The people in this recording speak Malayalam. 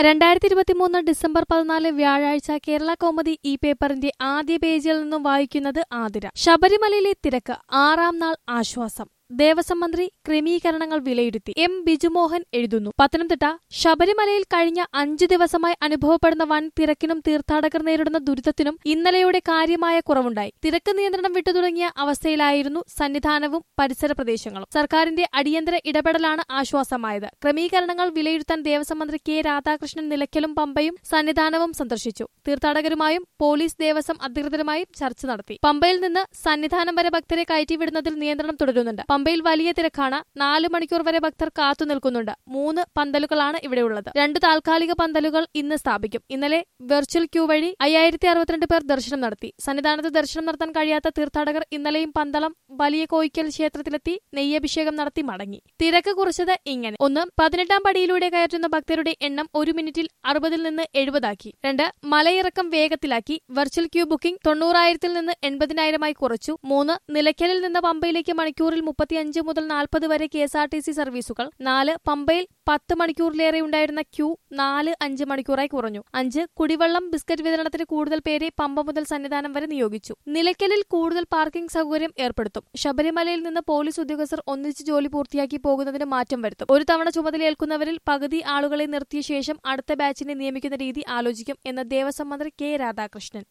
രണ്ടായിരത്തി ഇരുപത്തിമൂന്ന് ഡിസംബർ പതിനാല് വ്യാഴാഴ്ച കേരള കൗമുദി ഈ പേപ്പറിന്റെ ആദ്യ പേജിൽ നിന്നും വായിക്കുന്നത് ആതിര ശബരിമലയിലെ തിരക്ക് ആറാം നാൾ ആശ്വാസം ദേവസ്വം മന്ത്രി ക്രമീകരണങ്ങൾ വിലയിരുത്തി എം ബിജുമോഹൻ എഴുതുന്നു പത്തനംതിട്ട ശബരിമലയിൽ കഴിഞ്ഞ അഞ്ചു ദിവസമായി അനുഭവപ്പെടുന്ന വൻ തിരക്കിനും തീർത്ഥാടകർ നേരിടുന്ന ദുരിതത്തിനും ഇന്നലെയോടെ കാര്യമായ കുറവുണ്ടായി തിരക്ക് നിയന്ത്രണം വിട്ടു തുടങ്ങിയ അവസ്ഥയിലായിരുന്നു സന്നിധാനവും പരിസര പ്രദേശങ്ങളും സർക്കാരിന്റെ അടിയന്തര ഇടപെടലാണ് ആശ്വാസമായത് ക്രമീകരണങ്ങൾ വിലയിരുത്താൻ ദേവസ്വം മന്ത്രി കെ രാധാകൃഷ്ണൻ നിലയ്ക്കലും പമ്പയും സന്നിധാനവും സന്ദർശിച്ചു തീർത്ഥാടകരുമായും പോലീസ് ദേവസ്വം അധികൃതരുമായും ചർച്ച നടത്തി പമ്പയിൽ നിന്ന് സന്നിധാനം വരെ ഭക്തരെ കയറ്റിവിടുന്നതിൽ നിയന്ത്രണം തുടരുന്നുണ്ട് പമ്പയിൽ വലിയ തിരക്കാണ് നാലു മണിക്കൂർ വരെ ഭക്തർ കാത്തു നിൽക്കുന്നുണ്ട് മൂന്ന് പന്തലുകളാണ് ഇവിടെയുള്ളത് രണ്ട് താൽക്കാലിക പന്തലുകൾ ഇന്ന് സ്ഥാപിക്കും ഇന്നലെ വെർച്വൽ ക്യൂ വഴി അയ്യായിരത്തി അറുപത്തിരണ്ട് പേർ ദർശനം നടത്തി സന്നിധാനത്ത് ദർശനം നടത്താൻ കഴിയാത്ത തീർത്ഥാടകർ ഇന്നലെയും പന്തളം വലിയ കോയിക്കൽ ക്ഷേത്രത്തിലെത്തി നെയ്യഭിഷേകം നടത്തി മടങ്ങി തിരക്ക് കുറിച്ചത് ഇങ്ങനെ ഒന്ന് പതിനെട്ടാം പടിയിലൂടെ കയറ്റുന്ന ഭക്തരുടെ എണ്ണം ഒരു മിനിറ്റിൽ അറുപതിൽ നിന്ന് എഴുപതാക്കി രണ്ട് മലയിറക്കം വേഗത്തിലാക്കി വെർച്വൽ ക്യൂ ബുക്കിംഗ് തൊണ്ണൂറായിരത്തിൽ നിന്ന് എൺപതിനായിരമായി കുറച്ചു മൂന്ന് നിലയ്ക്കലിൽ നിന്ന് പമ്പയിലേക്ക് മണിക്കൂറിൽ മുപ്പത്തിയഞ്ച് മുതൽ നാൽപ്പത് വരെ K S R T C സർവീസുകൾ നാല് പമ്പയിൽ പത്ത് മണിക്കൂറിലേറെ ഉണ്ടായിരുന്ന ക്യൂ നാല് അഞ്ച് മണിക്കൂറായി കുറഞ്ഞു അഞ്ച് കുടിവെള്ളം ബിസ്ക്കറ്റ് വിതരണത്തിന് കൂടുതൽ പേരെ പമ്പ മുതൽ സന്നിധാനം വരെ നിയോഗിച്ചു നിലയ്ക്കലിൽ കൂടുതൽ പാർക്കിംഗ് സൗകര്യം ഏർപ്പെടുത്തും ശബരിമലയിൽ നിന്ന് പോലീസ് ഉദ്യോഗസ്ഥർ ഒന്നിച്ച് ജോലി പൂർത്തിയാക്കി പോകുന്നതിന് മാറ്റം വരുത്തും ഒരു തവണ ചുമതലയേൽക്കുന്നവരിൽ പകുതി ആളുകളെ നിർത്തിയ ശേഷം അടുത്ത ബാച്ചിനെ നിയമിക്കുന്ന രീതി ആലോചിക്കും എന്ന് ദേവസ്വം മന്ത്രി കെ രാധാകൃഷ്ണൻ